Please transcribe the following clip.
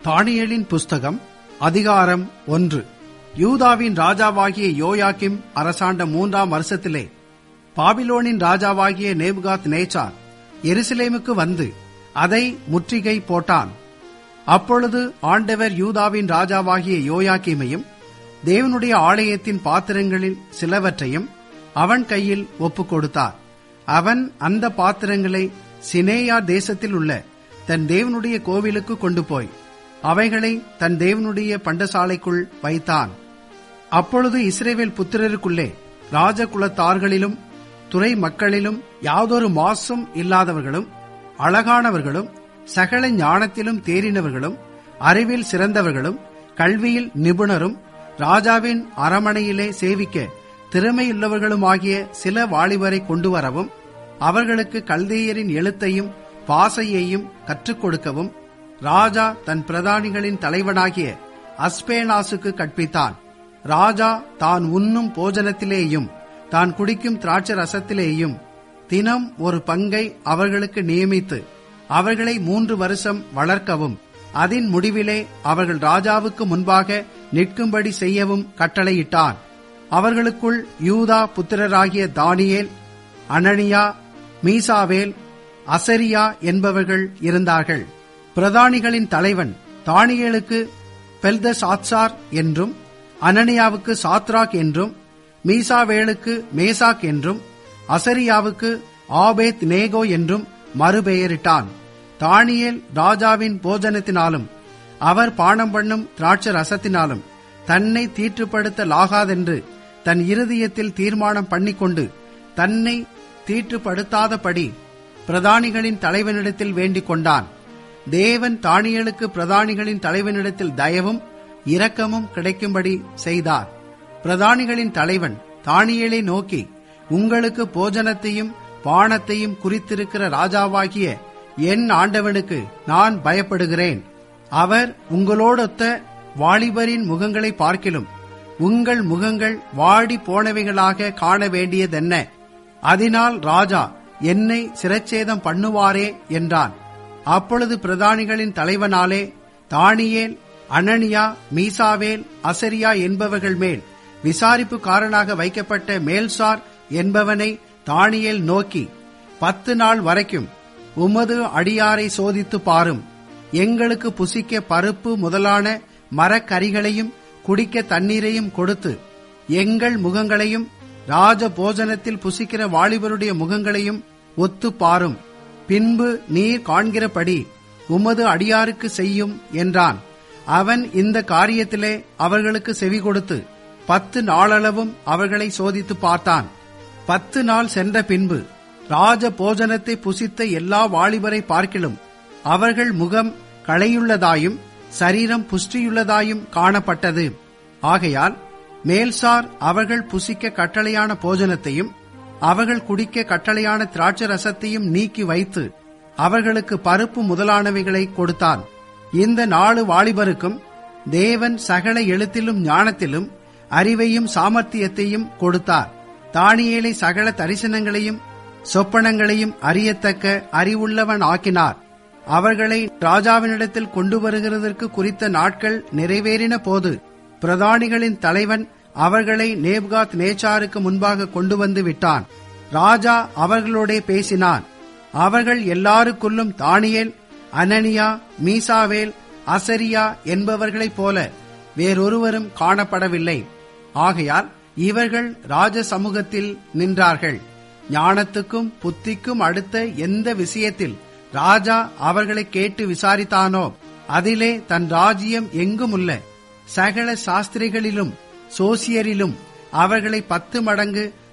தானியேலின் புஸ்தகம் அதிகாரம் ஒன்று யூதாவின் ராஜாவாகிய யோயாக்கிம் அரசாண்ட மூன்றாம் வருஷத்திலே பாபிலோனின் ராஜாவாகிய நேபுகாத் நேச்சார் எருசலேமுக்கு வந்து அதை முற்றுகை போட்டான் அப்பொழுது ஆண்டவர் யூதாவின் ராஜாவாகிய யோயாக்கிமையும் தேவனுடைய ஆலயத்தின் பாத்திரங்களில் சிலவற்றையும் அவன் கையில் ஒப்புக் கொடுத்தார் அவன் அந்த பாத்திரங்களை சினேயா தேசத்தில் உள்ள தன் தேவனுடைய கோவிலுக்கு கொண்டு போய் அவைகளை தன் தேவனுடைய பண்டசாலைக்குள் வைத்தான் அப்பொழுது இஸ்ரேவேல் புத்திரருக்குள்ளே ராஜகுலத்தார்களிலும் துறை மக்களிலும் யாதொரு மாசும் இல்லாதவர்களும் அழகானவர்களும் சகல ஞானத்திலும் தேறினவர்களும் அறிவில் சிறந்தவர்களும் கல்வியில் நிபுணரும் ராஜாவின் அரமனையிலே சேவிக்க திறமையுள்ளவர்களுமாகிய சில வாலிபரை கொண்டு வரவும் அவர்களுக்கு கல்தேயரின் எழுத்தையும் பாசையையும் கற்றுக் கொடுக்கவும் ராஜா தன் பிரதானிகளின் தலைவனாகிய அஸ்பேனாசுக்கு கற்பித்தான் ராஜா தான் உண்ணும் போஜனத்திலேயும் தான் குடிக்கும் திராட்சை ரசத்திலேயும் தினம் ஒரு பங்கை அவர்களுக்கு நியமித்து அவர்களை மூன்று வருஷம் வளர்க்கவும் அதன் முடிவிலே அவர்கள் ராஜாவுக்கு முன்பாக நிற்கும்படி செய்யவும் கட்டளையிட்டான் அவர்களுக்குள் யூதா புத்திரராகிய தானியேல் அனனியா மீசாவேல் அசரியா என்பவர்கள் இருந்தார்கள் பிரதானிகளின் தலைவன் தானியேலுக்கு பெல்தசாத்சார் என்றும் அனனியாவுக்கு சாத்ராக் என்றும் மீசாவேலுக்கு மேசாக் என்றும் அசரியாவுக்கு ஆபேத் நேகோ என்றும் மறுபெயரிட்டான் தானியேல் ராஜாவின் போஜனத்தினாலும் அவர் பானம் பண்ணும் திராட்சை ரசத்தினாலும் தன்னை தீற்றுப்படுத்தலாகாதென்று தன் இருதயத்தில் தீர்மானம் பண்ணிக்கொண்டு தன்னை தீற்றுப்படுத்தாதபடி பிரதானிகளின் தலைவனிடத்தில் வேண்டிக் கொண்டான் தேவன் தானியலுக்கு பிரதானிகளின் தலைவனிடத்தில் தயவும் இரக்கமும் கிடைக்கும்படி செய்தார் பிரதானிகளின் தலைவன் தானியலை நோக்கி உங்களுக்கு போஜனத்தையும் பானத்தையும் குறித்திருக்கிற ராஜாவாகிய என் ஆண்டவனுக்கு நான் பயப்படுகிறேன் அவர் உங்களோடொத்த வாலிபரின் முகங்களை பார்க்கிலும் உங்கள் முகங்கள் வாடி போனவைகளாக காண வேண்டியதென்ன அதனால் ராஜா என்னை சிரச்சேதம் பண்ணுவாரே என்றான் அப்பொழுது பிரதானிகளின் தலைவனாலே தானியேல் அனனியா மீசாவேல் அசரியா என்பவர்கள் மேல் விசாரிப்புக்காரனாக வைக்கப்பட்ட மேல்சார் என்பவனை தானியேல் நோக்கி பத்து நாள் வரைக்கும் உமது அடியாரை சோதித்து பாரும் எங்களுக்கு புசிக்க பருப்பு முதலான மரக்கறிகளையும் குடிக்க தண்ணீரையும் கொடுத்து எங்கள் முகங்களையும் ராஜ போஜனத்தில் புசிக்கிற வாலிபருடைய முகங்களையும் ஒத்து பாரும் பின்பு நீர் காண்கிறபடி உமது அடியாருக்கு செய்யும் என்றான் அவன் இந்த காரியத்திலே அவர்களுக்கு செவி கொடுத்து பத்து நாளளவும் அவர்களை சோதித்து பார்த்தான் பத்து நாள் சென்ற பின்பு ராஜ போஜனத்தை புசித்த எல்லா வாலிபரை பார்க்கிலும் அவர்கள் முகம் களையுள்ளதாயும் சரீரம் புஷ்டியுள்ளதாயும் காணப்பட்டது ஆகையால் மேல்சார் அவர்கள் புசிக்க கட்டளையான போஜனத்தையும் அவர்கள் குடிக்க கட்டளையான திராட்சை ரசத்தையும் நீக்கி வைத்து அவர்களுக்கு பருப்பு முதலானவைகளை கொடுத்தான் இந்த நாலு வாலிபருக்கும் தேவன் சகல எழுத்திலும் ஞானத்திலும் அறிவையும் சாமர்த்தியத்தையும் கொடுத்தார் தானியேலை சகல தரிசனங்களையும் சொப்பனங்களையும் அறியத்தக்க அறிவுள்ளவன் ஆக்கினார் அவர்களை ராஜாவினிடத்தில் கொண்டு வருகிறதற்கு குறித்த நாட்கள் நிறைவேறின போது பிரதானிகளின் தலைவன் அவர்களை நேப்காத் நேச்சாருக்கு முன்பாக கொண்டு வந்து விட்டான் ராஜா அவர்களோடே பேசினான் அவர்கள் எல்லாருக்குள்ளும் தானியேல் அனனியா மீசாவேல் அசரியா என்பவர்களைப் போல வேறொருவரும் காணப்படவில்லை ஆகையால் இவர்கள் ராஜ சமூகத்தில் நின்றார்கள் ஞானத்துக்கும் புத்திக்கும் அடுத்த எந்த விஷயத்தில் ராஜா அவர்களை கேட்டு விசாரித்தானோ அதிலே தன் ராஜ்யம் எங்குமுள்ள சகல சாஸ்திரிகளிலும் சோசியரிலும் அவர்களை பத்து மடங்கு